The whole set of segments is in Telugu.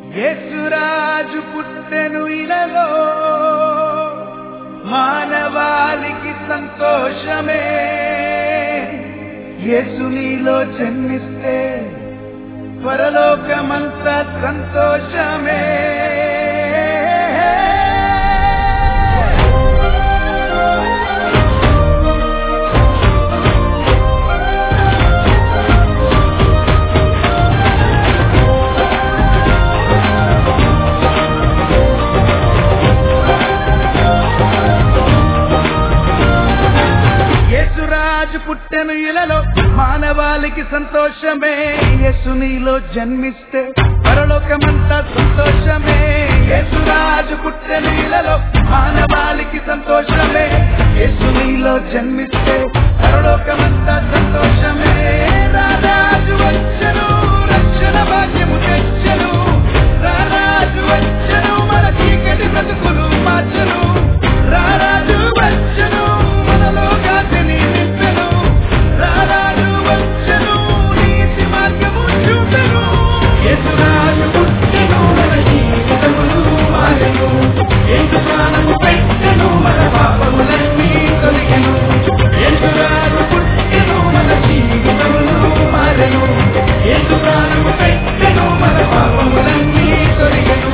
యేసురాజు పుట్టెను ఇలలో మానవాళికి సంతోషమే యేసు నీలో జన్మిస్తే పరలోకమంతా సంతోషమే యేసురాజు పుట్టెను ఇలలో మానవాళికి సంతోషమే యేసు నీలో జన్మిస్తే పరలోకమంతా సంతోషమే యేసురాజు పుట్టెను ఇలలో మానవాళికి సంతోషమే యేసు నీలో జన్మిస్తే పరలోకమంతా సంతోషమే రారాజు వచ్చను రక్షణ భాగ్యము తెచ్చను రారాజు వచ్చను మన చీకటి బ్రతుకులు మార్చను రారాజు వచ్చను మనలో కాంతిని నింపెను రారాజు వచ్చను నీతి మార్గము చూపెను యేసురాజు పుట్టెను మన జీవితములు మారెను యేసు ప్రాణము పెట్టెను మన పాపములన్నీ తొలగెను యేసురాజు పుట్టెను మన జీవితములు మారెను యేసు ప్రాణము పెట్టెను మన పాపములన్నీ తొలగెను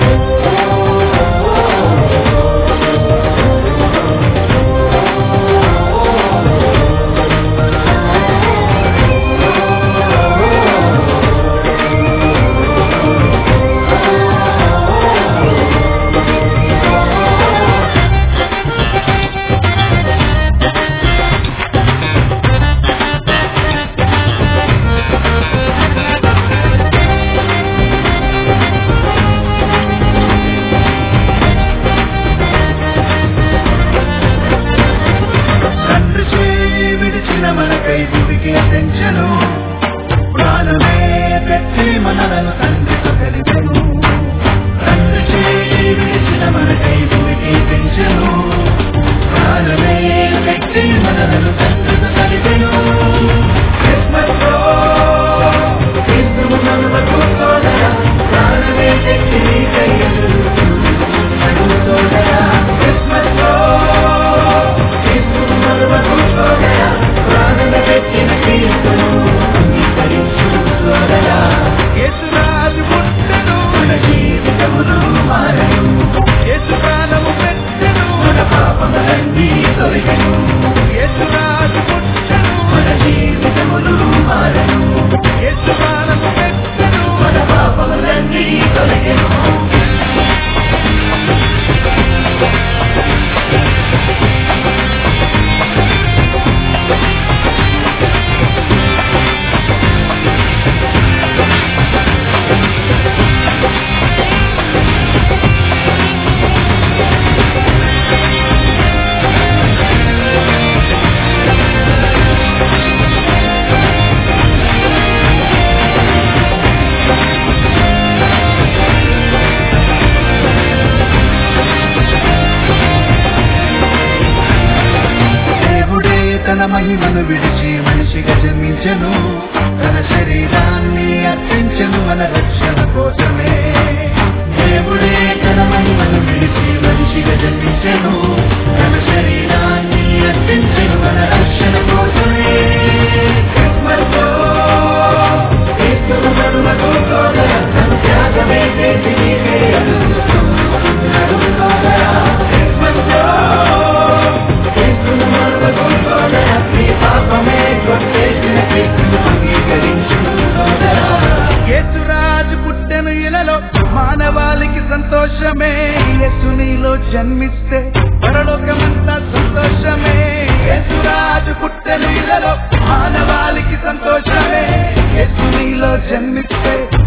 తండ్రి చేయి విడిచిన మనకై భూమికి తెంచెను ప్రాణమే పెట్టి మనలను తండ్రితో కలిపెను తండ్రి చేయి విడిచిన మనకై భూమికి తెంచెను ప్రాణమే పెట్టి మనలను తండ్రితో కలిపెను క్రిస్మస్లో క్రీస్తువు నలువకు సోదరా, ప్రాణమే పెట్టి నీకై ఎదురు సోదరా, క్రిస్మస్లో క్రీస్తువు నలువకు సోదరా, ప్రాణమే పెట్టిన క్రీస్తును అంగీకరించు సోదరా. యేసురాజు పుట్టెను, మన జీవితములు మారెను. యేసు ప్రాణము పెట్టెను, మన పాపములన్నీ తొలగెను. యేసురాజు పుట్టెను, మన జీవితములు మారెను. యేసు ప్రాణము పెట్టెను, మన పాపములన్నీ తొలగెను దేవుడే తన మహిమను విడిచి మనిషిగా జన్మించెను తన శరీరాన్ని అర్పించెను మన రక్షణ కోసమే దేవుడే తన మహిమను విడిచి మనిషిగా జన్మించెను తన శరీరాన్ని అర్పించెను మన రక్షణ కోసమే క్రిస్మస్లో క్రీస్తువు నడుమకు సోదరా, తన త్యాగమే చేసి నీకే అడుగుతున్నాడు సోదరా. క్రిస్మస్లో క్రీస్తును మరువకు సోదరా, నీ పాపమే కొట్టేసిన క్రీస్తును అంగీకరించు సోదరా. యేసురాజు పుట్టెను ఇలలో మానవాళికి సంతోషమే యేసు నీలో జన్మిస్తే పరలోకమంతా సంతోషమే యేసురాజు పుట్టెను ఇలలో మానవాళికి సంతోషమే యేసు నీలో జన్మిస్తే